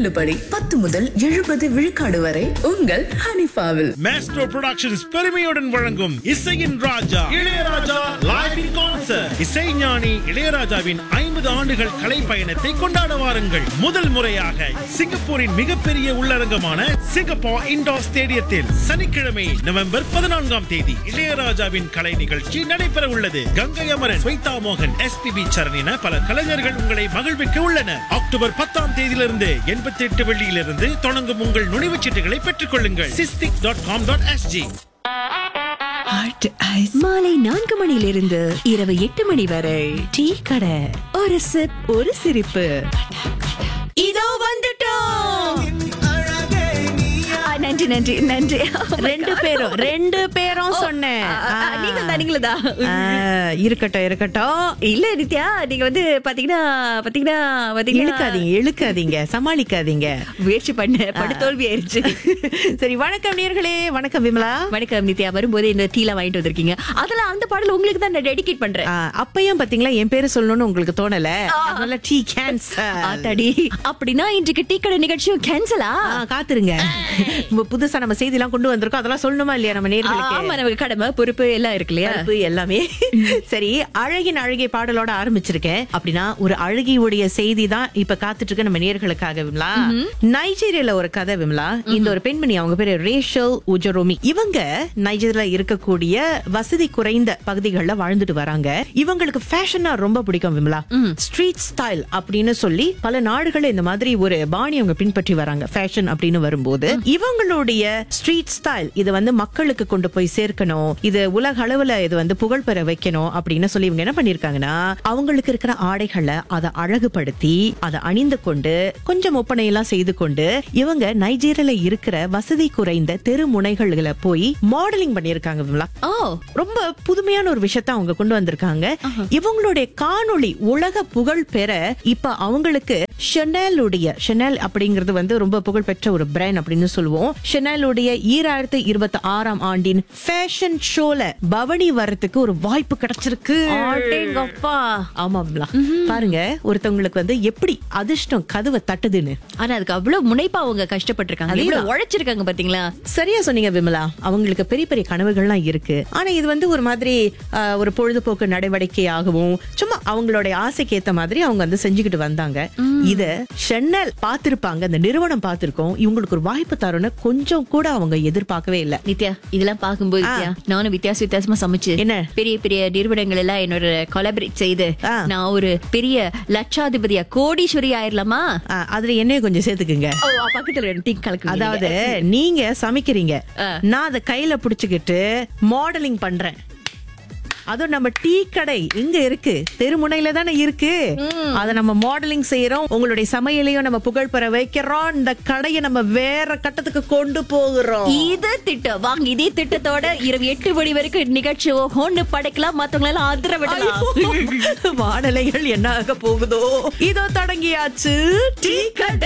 தள்ளுபடி பத்து முதல் எழுபது விழுக்காடு வரை உங்கள் ஹனிஃபாவில் மேஸ்ட்ரோ புரொடக்ஷன்ஸ் பெருமையுடன் வழங்கும் இசையின் ராஜா இளையராஜா லைவ் இன் கான்சர்ட் இசைஞானி இளையராஜாவின் ஐம்பது ஆண்டுகள் கலை பயணத்தை கொண்டாட வாருங்கள் முதல் முறையாக சிங்கப்பூரின் மிகப்பெரிய உள்ளரங்கமான சிங்கப்பூர் இண்டோர் ஸ்டேடியத்தில் சனிக்கிழமை நவம்பர் பதினான்காம் தேதி இளையராஜாவின் கலை நிகழ்ச்சி நடைபெற உள்ளது கங்கை அமரன் ஸ்வைதா மோகன் எஸ்பிபி சரண் என பல கலைஞர்கள் உங்களை மகிழ்விக்க உள்ளனர் அக்டோபர் பத்தாம் தேதியிலிருந்து எண்பத்தி எட்டு வெள்ளியிலிருந்து தொடங்கும் உங்கள் நுழைவுச் சீட்டுகளை பெற்றுக் கொள்ளுங்கள் SISTIC dot com dot SG மாலை நான்கு மணியிலிருந்து இரவு எட்டு மணி வரை டீ கடை ஒரு சிப் ஒரு சிரிப்பு இதோ வந்துட்டோம் ஆ, நன்றி நன்றி நன்றி ரெண்டு பேரும் ரெண்டு பேரும் சொன்னேன் ஆ, ஆ, நீங்க தான் நீங்களா ஆ, இருக்கட்டும் இருக்கட்டும் இல்ல நித்யா நீங்க வந்து பாத்தீங்கன்னா பாத்தீங்கன்னா பாத்தீங்கன்னா இழுக்காதீங்க இழுக்காதீங்க சமாளிக்காதீங்க முயற்சி பண்ண படு தோல்வி ஆயிருச்சு சரி வணக்கம் நேர்களே வணக்கம் விமலா வணக்கம் நித்யா வரும்போது இந்த டீலாம் வாங்கிட்டு வந்திருக்கீங்க அதெல்லாம் அந்த பாடல் உங்களுக்கு தான் நான் டெடிகேட் பண்றேன் ஆ, அப்பயும் பாத்தீங்களா என் பேரு சொல்லணும்னு உங்களுக்கு தோணல அதனால டீ கேன்சர் ஆத்தாடி அப்படின்னா இன்றைக்கு டீ கடை நிகழ்ச்சியும் கேன்சலா காத்துருங்க இப்ப புதுசா நம்ம செய்தி எல்லாம் கொண்டு வந்திருக்கோம் அதெல்லாம் சொல்லணுமா இல்லையா நம்ம நேர்களுக்கு ஆமா நமக்கு கடமை பொறுப்பு எல்லாம் இருக்கு இல்லையா பருப்பு எல்லாமே சரி அழகின் அழகை பாடலோட ஆரம்பிச்சிருக்கேன் அப்படின்னா ஒரு அழகியுடைய செய்தி தான் இப்ப காத்துட்டு இருக்க நம்ம நேர்களுக்காக விமலா நைஜீரியால ஒரு கதை விமலா இந்த ஒரு பெண்மணி அவங்க பேரு ரேஷல் உஜரோமி இவங்க நைஜீரியால இருக்கக்கூடிய வசதி குறைந்த பகுதிகளில் வாழ்ந்துட்டு வராங்க இவங்களுக்கு ஃபேஷனா ரொம்ப பிடிக்கும் விமலா ஸ்ட்ரீட் ஸ்டைல் அப்படின்னு சொல்லி பல நாடுகள் இந்த மாதிரி ஒரு பாணி அவங்க பின்பற்றி வராங்க ஃபேஷன் அப்படின்னு வரும்போது இவங்களுடைய ஸ்ட்ரீட் ஸ்டைல் இது வந்து மக்களுக்கு கொண்டு போய் சேர்க்கணும் இது உலக அளவுல இது வந்து புகழ் பெற வைக்கணும் அப்படின்னு சொல்லி இவங்க என்ன பண்ணிருக்காங்கன்னா அவங்களுக்கு இருக்கிற ஆடைகளை அதை அழகுபடுத்தி அதை அணிந்து கொண்டு கொஞ்சம் ஒப்பனை எல்லாம் செய்து கொண்டு இவங்க நைஜீரியால இருக்கிற வசதி குறைந்த தெரு முனைகள்ல போய் மாடலிங் பண்ணியிருக்காங்க விமலா ஓ ரொம்ப புதுமையான ஒரு விஷயத்த அவங்க கொண்டு வந்திருக்காங்க இவங்களுடைய காணொளி உலக புகழ் பெற இப்ப அவங்களுக்கு ஷெனலுடைய ஷெனல் அப்படிங்கிறது வந்து ரொம்ப புகழ் பெற்ற ஒரு பிராண்ட் அப்படின்னு சொல்லுவோம் ஷெனலுடைய ஈராயிரத்தி இருபத்தி ஆறாம் ஆண்டின் ஃபேஷன் ஷோல பவனி வரதுக்கு ஒரு வாய்ப்பு கிடைச்சிருக்கு அடேங்கப்பா ஆமா விமலா. பாருங்க ஒருத்தவங்களுக்கு வந்து எப்படி அதிர்ஷ்டம் கதவை தட்டுதுன்னு ஆனா அதுக்கு அவ்வளவு முனைப்பா அவங்க கஷ்டப்பட்டிருக்காங்க அதேதான். இவ்வளவு உழைச்சிருக்காங்க பாத்தீங்களா சரியா சொன்னீங்க விமலா அவங்களுக்கு பெரிய பெரிய கனவுகள்லாம் இருக்கு ஆனா இது வந்து ஒரு மாதிரி ஆஹ், ஒரு பொழுதுபோக்கு நடவடிக்கையாகவும் சும்மா அவங்களுடைய ஆசைக்கு ஏத்த மாதிரி அவங்க வந்து செஞ்சுக்கிட்டு வந்தாங்க இத ஷென்னல் பார்த்திருப்பாங்க அந்த நிறுவனம் பார்த்திருக்கோம் இவங்களுக்கு ஒரு வாய்ப்பு தரும்னு கொஞ்சம் கூட அவங்க எதிர்பார்க்கவே இல்ல நித்யா இதெல்லாம் பாக்கும்போது நித்யா, நானும் வித்தியாச வித்தியாசமா சமைச்சு என்ன? பெரிய பெரிய நிறுவனங்கள் எல்லாம் என்னோட கொலாபரேட் செய்து ஆ. நான் ஒரு பெரிய லட்சாதிபதியா கோடீஸ்வரி ஆயிரலாமா ஆஹ், அதுல என்னைய கொஞ்சம் சேர்த்துக்குங்க ஓ பக்கத்துல ரெண்டு டீ கலக்கு அதாவது நீங்க சமைக்கிறீங்க நான் அதை கையில புடிச்சுக்கிட்டு மாடலிங் பண்றேன் அதுவும் நம்ம டீ கடை இங்க இருக்கு தெருமுனையில தானே இருக்கு அத நம்ம மாடலிங் செய்யறோம் உங்களுடைய சமையலையும் நம்ம புகழ் பெற வைக்கிறோம் இந்த கடையை நம்ம வேற கட்டத்துக்கு கொண்டு போகிறோம் இது திட்டம் வாங்க இதே திட்டத்தோட இரவு எட்டு மணி வரைக்கும் நிகழ்ச்சி ஒண்ணு படைக்கலாம் மத்தவங்க எல்லாம் அதிர விடலாம் வாடலைகள் என்ன ஆக போகுதோ இதோ தொடங்கியாச்சு டீ கடை